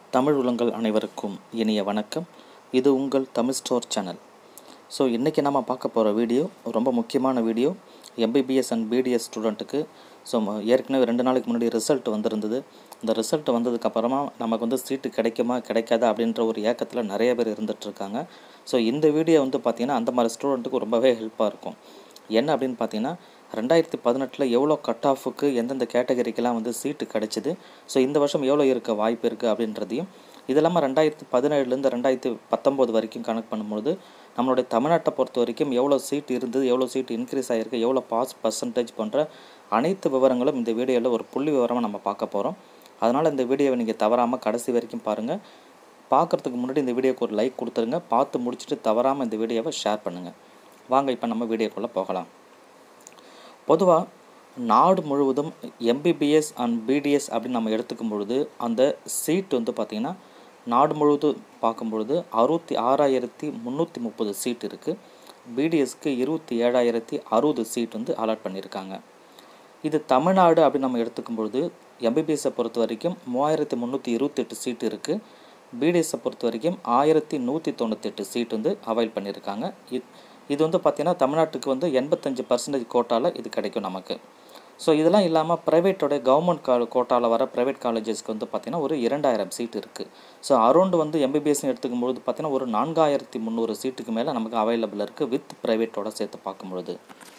தமிழ் உள்ளங்கள் அனைவருக்கும் இனிய வணக்கம் இது உங்கள் தமிழ் ஸ்டோர் சேனல் ஸோ இன்றைக்கி நம்ம பார்க்க போகிற வீடியோ ரொம்ப முக்கியமான வீடியோ எம்பிபிஎஸ் அண்ட் பிடிஎஸ் ஸ்டூடெண்ட்டுக்கு ஸோ ம- ஏற்கனவே ரெண்டு நாளைக்கு முன்னாடி ரிசல்ட் வந்திருந்தது இந்த ரிசல்ட் வந்ததுக்கப்புறமா நமக்கு வந்து சீட்டு கிடைக்குமா கிடைக்காதா அப்படின்ற ஒரு ஏக்கத்தில் நிறைய பேர் இருந்துகிட்ருக்காங்க ஸோ இந்த வீடியோ வந்து பார்த்திங்கன்னா அந்த மாதிரி ஸ்டூடெண்ட்டுக்கு ரொம்பவே ஹெல்ப்பாக இருக்கும் என்ன அப்படின்னு பார்த்தீங்கன்னா ரெண்டாயிரத்தி பதினெட்டில் எவ்வளோ கட் ஆஃபுக்கு எந்தெந்த கேட்டகரிக்கெல்லாம் வந்து சீட்டு கிடைச்சிது ஸோ இந்த வருஷம் எவ்வளோ இருக்க வாய்ப்பு இருக்குது அப்படின்றதையும் இது இல்லாமல் ரெண்டாயிரத்தி பதினேழுலேருந்து ரெண்டாயிரத்தி பத்தொம்போது வரைக்கும் கணக்கு பண்ணும்போது நம்மளுடைய தமிழ்நாட்டை பொறுத்த வரைக்கும் எவ்வளோ சீட் இருந்தது எவ்வளோ சீட் இன்க்ரீஸ் ஆகிருக்கு எவ்வளோ பாஸ் பர்சன்டேஜ் போன்ற அனைத்து விவரங்களும் இந்த வீடியோவில் ஒரு புள்ளி விவரமாக நம்ம பார்க்க போகிறோம் அதனால் இந்த வீடியோவை நீங்கள் தவறாமல் கடைசி வரைக்கும் பாருங்கள் பார்க்குறதுக்கு முன்னாடி இந்த வீடியோக்கு ஒரு லைக் கொடுத்துருங்க பார்த்து முடிச்சுட்டு தவறாமல் இந்த வீடியோவை ஷேர் பண்ணுங்கள் வாங்க இப்போ நம்ம வீடியோக்குள்ளே போகலாம் பொதுவாக நாடு முழுவதும் எம்பிபிஎஸ் அண்ட் பிடிஎஸ் அப்படின்னு நம்ம எடுத்துக்கும் பொழுது அந்த சீட் வந்து பார்த்திங்கன்னா நாடு முழுவதும் பார்க்கும் பொழுது அறுபத்தி ஆறாயிரத்தி முந்நூற்றி முப்பது சீட் இருக்குது பிடிஎஸ்க்கு இருபத்தி ஏழாயிரத்தி அறுபது சீட் வந்து அலாட் பண்ணியிருக்காங்க இது தமிழ்நாடு அப்படின்னு நம்ம எடுத்துக்கும் பொழுது எம்பிபிஎஸ்ஸை பொறுத்த வரைக்கும் மூவாயிரத்தி முந்நூற்றி இருபத்தெட்டு சீட் இருக்குது பிடிஎஸ்ஸை பொறுத்த வரைக்கும் ஆயிரத்தி நூற்றி தொண்ணூத்தெட்டு சீட் வந்து அவைல் பண்ணியிருக்காங்க இது இது வந்து பார்த்திங்கன்னா தமிழ்நாட்டுக்கு வந்து எண்பத்தஞ்சு பர்சன்டேஜ் கோட்டாவில் இது கிடைக்கும் நமக்கு ஸோ இதெல்லாம் இல்லாமல் ப்ரைவேட்டோட கவர்மெண்ட் கா கோட்டாவில் வர ப்ரைவேட் காலேஜஸ்க்கு வந்து பார்த்திங்கன்னா ஒரு இரண்டாயிரம் சீட் இருக்குது ஸோ அரௌண்ட் வந்து எம்பிபிஎஸ்னு எடுத்துக்கும் பொழுது பார்த்திங்கன்னா ஒரு நான்காயிரத்தி முந்நூறு சீட்டுக்கு மேலே நமக்கு அவைலபிள் இருக்குது வித் ப்ரைவேட்டோட சேர்த்து பார்க்கும்பொழுது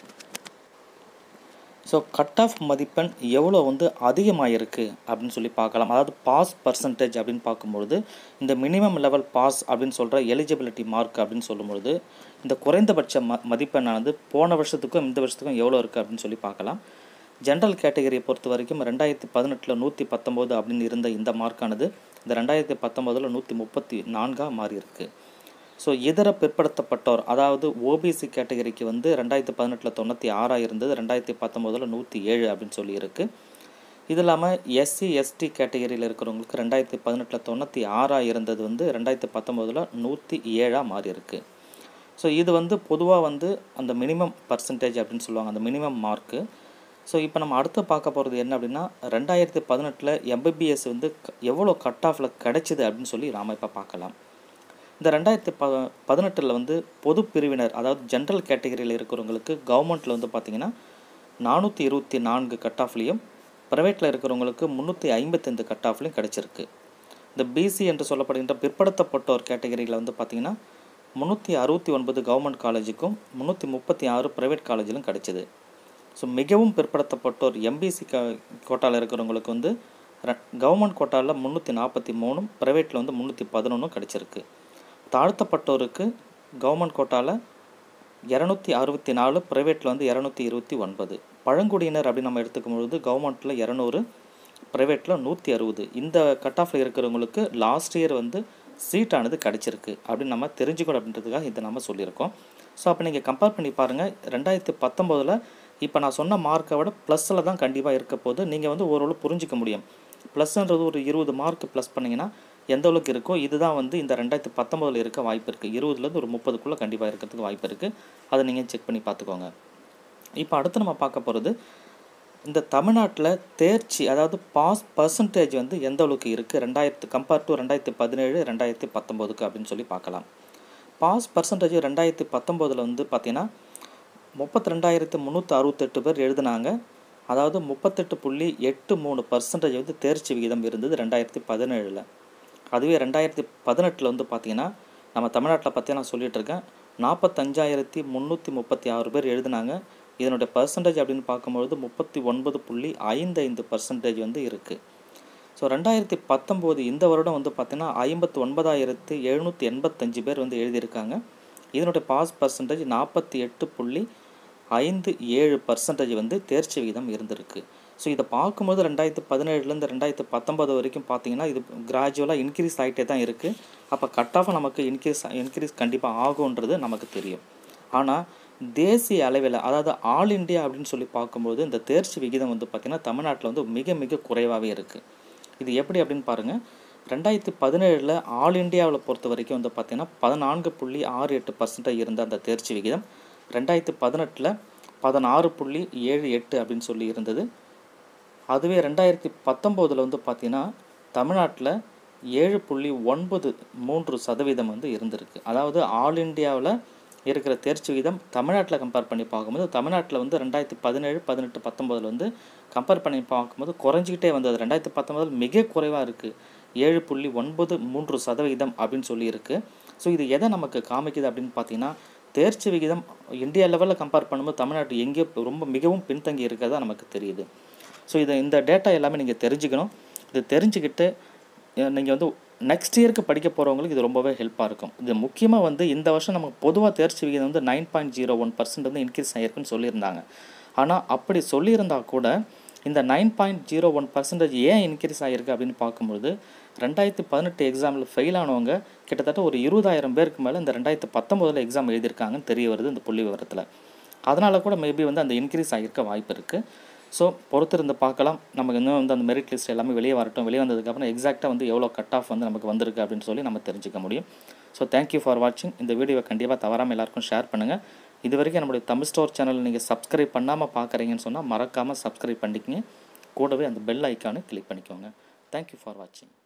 ஸோ கட் ஆஃப் மதிப்பெண் எவ்வளோ வந்து அதிகமாகிருக்கு அப்படின்னு சொல்லி பார்க்கலாம் அதாவது பாஸ் பர்சன்டேஜ் அப்படின்னு பார்க்கும்பொழுது இந்த மினிமம் லெவல் பாஸ் அப்படின்னு சொல்கிற எலிஜிபிலிட்டி மார்க் அப்படின்னு சொல்லும்பொழுது இந்த குறைந்தபட்ச ம மதிப்பெண்ணானது போன வருஷத்துக்கும் இந்த வருஷத்துக்கும் எவ்வளோ இருக்குது அப்படின்னு சொல்லி பார்க்கலாம் ஜென்ரல் கேட்டகரியை பொறுத்த வரைக்கும் ரெண்டாயிரத்தி பதினெட்டில் நூற்றி பத்தொம்போது அப்படின்னு இருந்த இந்த மார்க்கானது இந்த ரெண்டாயிரத்தி பத்தொம்போதில் நூற்றி முப்பத்தி நான்காக மாறி இருக்கு ஸோ இதர பிற்படுத்தப்பட்டோர் அதாவது ஓபிசி கேட்டகரிக்கு வந்து ரெண்டாயிரத்தி பதினெட்டில் தொண்ணூற்றி ஆறாக இருந்தது ரெண்டாயிரத்தி பத்தொம்போதில் நூற்றி ஏழு அப்படின்னு சொல்லியிருக்கு இது இல்லாமல் எஸ்சி எஸ்டி கேட்டகரியில் இருக்கிறவங்களுக்கு ரெண்டாயிரத்தி பதினெட்டில் தொண்ணூற்றி ஆறாக இருந்தது வந்து ரெண்டாயிரத்தி பத்தொம்போதில் நூற்றி ஏழாக மாறி இருக்கு ஸோ இது வந்து பொதுவாக வந்து அந்த மினிமம் பர்சன்டேஜ் அப்படின்னு சொல்லுவாங்க அந்த மினிமம் மார்க்கு ஸோ இப்போ நம்ம அடுத்து பார்க்க போகிறது என்ன அப்படின்னா ரெண்டாயிரத்தி பதினெட்டில் எம்பிபிஎஸ் வந்து க- எவ்வளோ கட் ஆஃபில் கிடைச்சிது அப்படின்னு சொல்லி நாம் இப்போ பார்க்கலாம் இந்த ரெண்டாயிரத்தி ப பதினெட்டில் வந்து பொது பிரிவினர் அதாவது ஜென்ரல் கேட்டகரியில் இருக்கிறவங்களுக்கு கவர்மெண்ட்டில் வந்து பார்த்திங்கன்னா நானூற்றி இருபத்தி நான்கு கட் ஆஃப்லேயும் ப்ரைவேட்டில் இருக்கிறவங்களுக்கு முந்நூற்றி ஐம்பத்தைந்து கட் ஆஃப்லேயும் கிடச்சிருக்கு இந்த பிசி என்று சொல்லப்படுகின்ற பிற்படுத்தப்பட்டோர் கேட்டகரியில் வந்து பார்த்திங்கன்னா முந்நூற்றி அறுபத்தி ஒன்பது கவர்மெண்ட் காலேஜுக்கும் முந்நூற்றி முப்பத்தி ஆறு ப்ரைவேட் காலேஜிலும் கிடச்சிது ஸோ மிகவும் பிற்படுத்தப்பட்டோர் எம்பிசி க கோட்டாவில் இருக்கிறவங்களுக்கு வந்து கவர்மெண்ட் கோட்டாவில் முந்நூற்றி நாற்பத்தி மூணும் ப்ரைவேட்டில் வந்து முந்நூற்றி பதினொன்றும் கிடச்சிருக்கு தாழ்த்தப்பட்டோருக்கு கவர்மெண்ட் கோட்டாவில் இரநூத்தி அறுபத்தி நாலு ப்ரைவேட்டில் வந்து இரநூத்தி இருபத்தி ஒன்பது பழங்குடியினர் அப்படின்னு நம்ம எடுத்துக்கும் பொழுது கவர்மெண்ட்டில் இரநூறு ப்ரைவேட்டில் நூற்றி அறுபது இந்த கட் ஆஃபில் இருக்கிறவங்களுக்கு லாஸ்ட் இயர் வந்து சீட்டானது கிடச்சிருக்கு அப்படின்னு நம்ம தெரிஞ்சுக்கணும் அப்படின்றதுக்காக இதை நம்ம சொல்லியிருக்கோம் ஸோ அப்போ நீங்கள் கம்பேர் பண்ணி பாருங்கள் ரெண்டாயிரத்தி பத்தொம்போதில் இப்போ நான் சொன்ன மார்க்கை விட ப்ளஸில் தான் கண்டிப்பாக இருக்க போது நீங்கள் வந்து ஓரளவு புரிஞ்சிக்க முடியும் ப்ளஸ்ன்றது ஒரு இருபது மார்க் ப்ளஸ் பண்ணிங்கன்னா எந்த அளவுக்கு இருக்கோ இதுதான் வந்து இந்த ரெண்டாயிரத்தி பத்தொம்போதில் இருக்க வாய்ப்பு இருக்குது இருபதுலேருந்து ஒரு முப்பதுக்குள்ளே கண்டிப்பாக இருக்கிறதுக்கு வாய்ப்பு இருக்குது அதை நீங்கள் செக் பண்ணி பார்த்துக்கோங்க இப்போ அடுத்து நம்ம பார்க்க போகிறது இந்த தமிழ்நாட்டில் தேர்ச்சி அதாவது பாஸ் பர்சன்டேஜ் வந்து எந்த அளவுக்கு இருக்குது ரெண்டாயிரத்து கம்பேர் டு ரெண்டாயிரத்தி பதினேழு ரெண்டாயிரத்தி பத்தொம்போதுக்கு அப்படின்னு சொல்லி பார்க்கலாம் பாஸ் பர்சன்டேஜ் ரெண்டாயிரத்தி பத்தொம்போதில் வந்து பார்த்தீங்கன்னா முப்பத்தி ரெண்டாயிரத்து முந்நூற்றி அறுபத்தெட்டு பேர் எழுதினாங்க அதாவது முப்பத்தெட்டு புள்ளி எட்டு மூணு பர்சன்டேஜ் வந்து தேர்ச்சி விகிதம் இருந்தது ரெண்டாயிரத்தி பதினேழில் அதுவே ரெண்டாயிரத்தி பதினெட்டில் வந்து பார்த்தீங்கன்னா நம்ம தமிழ்நாட்டில் பற்றி நான் சொல்லிட்டு இருக்கேன் நாற்பத்தஞ்சாயிரத்தி முந்நூற்றி முப்பத்தி ஆறு பேர் எழுதினாங்க இதனுடைய பர்சன்டேஜ் அப்படின்னு பார்க்கும்பொழுது முப்பத்தி ஒன்பது புள்ளி ஐந்து ஐந்து பர்சன்டேஜ் வந்து இருக்குது ஸோ ரெண்டாயிரத்தி பத்தொம்போது இந்த வருடம் வந்து பார்த்தீங்கன்னா ஐம்பத்தி ஒன்பதாயிரத்து எழுநூற்றி எண்பத்தஞ்சு பேர் வந்து எழுதியிருக்காங்க இதனுடைய பாஸ் பர்சன்டேஜ் நாற்பத்தி எட்டு புள்ளி ஐந்து ஏழு பர்சன்டேஜ் வந்து தேர்ச்சி விகிதம் இருந்திருக்கு ஸோ இதை பார்க்கும்போது ரெண்டாயிரத்து பதினேழுலேருந்து ரெண்டாயிரத்து பத்தொம்பது வரைக்கும் பார்த்தீங்கன்னா இது கிராஜுவலாக இன்க்ரீஸ் ஆகிட்டே தான் இருக்குது அப்போ கட் ஆஃப் நமக்கு இன்க்ரீஸ் இன்க்ரீஸ் கண்டிப்பாக ஆகுன்றது நமக்கு தெரியும் ஆனால் தேசிய அளவில் அதாவது ஆல் இந்தியா அப்படின்னு சொல்லி பார்க்கும்போது இந்த தேர்ச்சி விகிதம் வந்து பார்த்திங்கன்னா தமிழ்நாட்டில் வந்து மிக மிக குறைவாகவே இருக்குது இது எப்படி அப்படின்னு பாருங்கள் ரெண்டாயிரத்தி பதினேழில் ஆல் இந்தியாவில் பொறுத்த வரைக்கும் வந்து பார்த்திங்கன்னா பதினான்கு புள்ளி ஆறு எட்டு பர்சன்டேஜ் இருந்த அந்த தேர்ச்சி விகிதம் ரெண்டாயிரத்தி பதினெட்டில் பதினாறு புள்ளி ஏழு எட்டு அப்படின்னு சொல்லி இருந்தது அதுவே ரெண்டாயிரத்தி பத்தொம்போதில் வந்து பார்த்திங்கன்னா தமிழ்நாட்டில் ஏழு புள்ளி ஒன்பது மூன்று சதவீதம் வந்து இருந்திருக்கு அதாவது ஆல் இந்தியாவில் இருக்கிற தேர்ச்சி விகிதம் தமிழ்நாட்டில் கம்பேர் பண்ணி பார்க்கும்போது தமிழ்நாட்டில் வந்து ரெண்டாயிரத்தி பதினேழு பதினெட்டு பத்தொம்போதில் வந்து கம்பேர் பண்ணி பார்க்கும்போது குறைஞ்சிக்கிட்டே வந்தது ரெண்டாயிரத்தி பத்தொம்போதில் மிக குறைவாக இருக்குது ஏழு புள்ளி ஒன்பது மூன்று சதவிகிதம் அப்படின்னு சொல்லியிருக்கு ஸோ இது எதை நமக்கு காமிக்குது அப்படின்னு பார்த்தீங்கன்னா தேர்ச்சி விகிதம் இந்தியா லெவலில் கம்பேர் பண்ணும்போது தமிழ்நாடு எங்கே ரொம்ப மிகவும் பின்தங்கி இருக்கிறதா நமக்கு தெரியுது ஸோ இதை இந்த டேட்டா எல்லாமே நீங்கள் தெரிஞ்சுக்கணும் இது தெரிஞ்சுக்கிட்டு நீங்கள் வந்து நெக்ஸ்ட் இயருக்கு படிக்க போகிறவங்களுக்கு இது ரொம்பவே ஹெல்ப்பாக இருக்கும் இது முக்கியமாக வந்து இந்த வருஷம் நமக்கு பொதுவாக தேர்ச்சி விகிதம் வந்து nine point zero one percent வந்து இன்க்ரீஸ் ஆகிருக்குன்னு சொல்லியிருந்தாங்க ஆனால் அப்படி சொல்லியிருந்தா கூட இந்த nine point zero one percentage ஏன் இன்க்ரீஸ் ஆகிருக்கு அப்படின்னு பார்க்கும்பொழுது ரெண்டாயிரத்தி பதினெட்டு எக்ஸாமில் ஃபெயில் ஆனவங்க கிட்டத்தட்ட ஒரு இருபதாயிரம் பேருக்கு மேலே இந்த ரெண்டாயிரத்தி பத்தொம்போதில் எக்ஸாம் எழுதியிருக்காங்கன்னு தெரிய வருது இந்த புள்ளி விவரத்தில் அதனால் கூட மேபி வந்து அந்த இன்க்ரீஸ் ஆகியிருக்க வாய்ப்பு இருக்குது ஸோ பொறுத்திருந்து பார்க்கலாம் நமக்கு இன்னும் வந்து அந்த மெரிட் லிஸ்ட் எல்லாமே வெளியே வரட்டும் வெளியே வந்ததுக்கப்புறம் எக்ஸாக்டாக வந்து எவ்வளோ கட் ஆஃப் வந்து நமக்கு வந்திருக்கு அப்படின்னு சொல்லி நம்ம தெரிஞ்சுக்க முடியும் ஸோ தேங்க்யூ ஃபார் வாட்சிங் இந்த வீடியோவை கண்டிப்பாக தவறாமல் எல்லாருக்கும் ஷேர் பண்ணுங்கள் இது வரைக்கும் நம்மளுடைய தமிழ் ஸ்டோர் சேனல் நீங்கள் சப்ஸ்கிரைப் பண்ணாமல் பார்க்குறீங்கன்னு சொன்னால் மறக்காமல் சப்ஸ்கிரைப் பண்ணிக்கங்க கூடவே அந்த பெல் ஐக்கானை கிளிக் பண்ணிக்கோங்க தேங்க்யூ ஃபார் வாட்சிங்